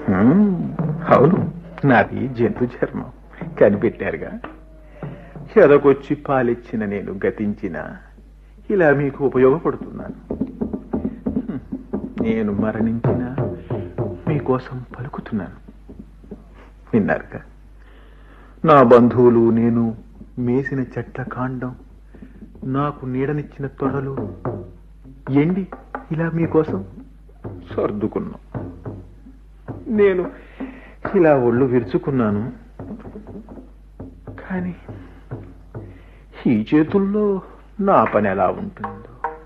హ్మ్, అవును నాది జంతు చర్మం కనిపెట్టారుగా ఎదకొచ్చి పాలిచ్చిన నేను గతించిన ఇలా మీకు ఉపయోగపడుతున్నాను హ్మ్, నేను మరణించిన మీకోసం పలుకుతున్నాను విన్నారుగా నా బంధువులు నేను మేసిన చెట్ల కాండం నాకు నీడనిచ్చిన తొడలు ఎండి ఇలా మీకోసం సర్దుకున్నాం నేను ఇలా ఒళ్ళు విరుచుకున్నాను కానీ ఈ చేతుల్లో నా పని ఎలా ఉంటుంది